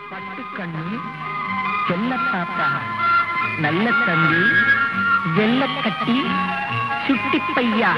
பட்டுக்கண்ணு செல்லத்தாத்தா நல்ல தம்பி வெள்ளக்கட்டி சுட்டி பையா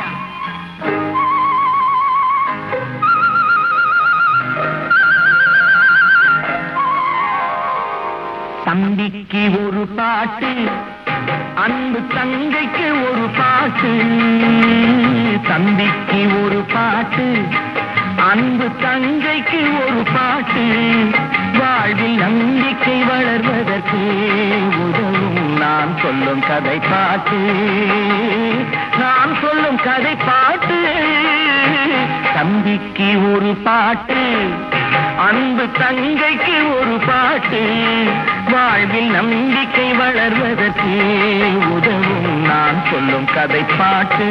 தம்பிக்கு ஒரு பாட்டு அன்பு தங்கைக்கு ஒரு பாட்டு தம்பிக்கு ஒரு பாட்டு அன்பு தங்கைக்கு ஒரு பாட்டு வாழ்வில் நம்பிக்கை வளர்வதற்கு உதவும் நான் சொல்லும் கதை பாட்டு நான் சொல்லும் கதை பாட்டு தம்பிக்கு ஒரு பாட்டு அன்பு தங்கைக்கு ஒரு பாட்டு வாழ்வில் நம்பிக்கை வளர்வதற்கு உதவும் நான் சொல்லும் கதை பாட்டு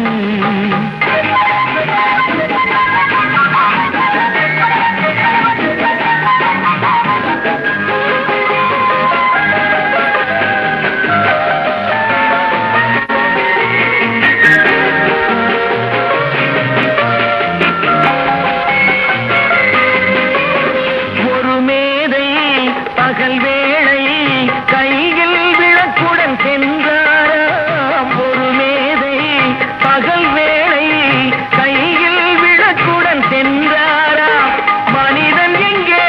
ஒரு மேதை பகல் வேளை கையில் விளக்குடன் சென்றாராம் ஒரு மேதை பகல் வேளை கையில் விளக்குடன் சென்றாராம் மனிதன் எங்கே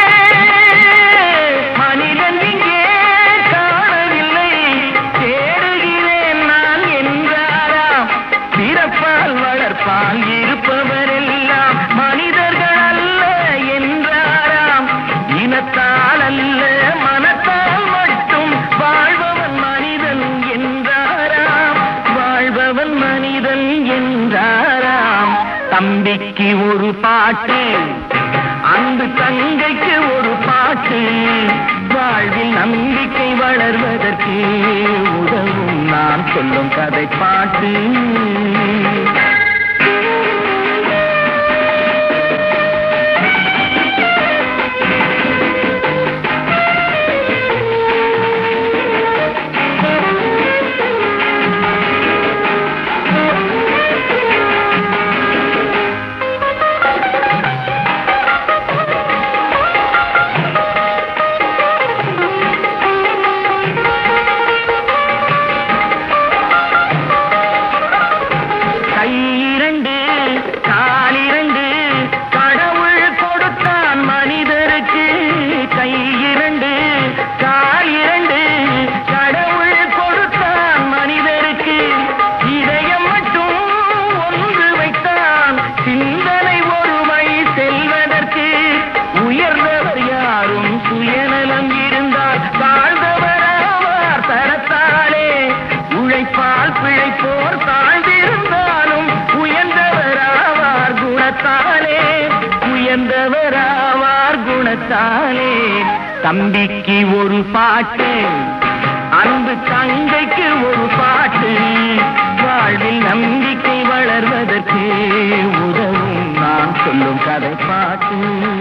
மனிதன் எங்கே காணவில்லை தேடுகிறேன் நான் என்றாராம் பிறப்பால் வளர்ப்பால் இருப்பவரெல்லாம் மனிதர்கள் அல்ல என்றாராம் இனத்தால் அல்ல மனத்தால் மட்டும் வாழ்பவன் மனிதன் என்றாராம் வாழ்பவன் மனிதன் என்றாராம் தம்பிக்கு ஒரு பாட்டு அந்த தங்கைக்கு ஒரு பாட்டு வாழ்வில் நம்பிக்கை வளர்வதற்கு உதவும் நான் சொல்லும் கதை பாட்டு கை இரண்டு கால் இரண்டு கடவுள் கொடுத்தான் மனிதருக்கு கை இரண்டு கால் இரண்டு கடவுள் கொடுத்தான் மனிதருக்கு இதயம் மட்டும் ஒன்று வைத்தான் சிந்தனை ஒருமை செல்வதற்கு உயர்ந்தவர் யாரும் சுயநலம் இருந்தால் வாழ்ந்தவராவார் தரத்தாலே உழைப்பால் பிழைப்போர் தாழ்ந்திருந்தாலும் உயர்ந்தவராவார் குணத்தாலே உயர்ந்தவராவார் குணத்தாலே தம்பிக்கு ஒரு பாட்டு அன்பு தங்கைக்கு ஒரு பாட்டு வாழ்வில் நம்பிக்கை வளர்வதற்கு உதவும் நான் சொல்லும் கதை பாட்டு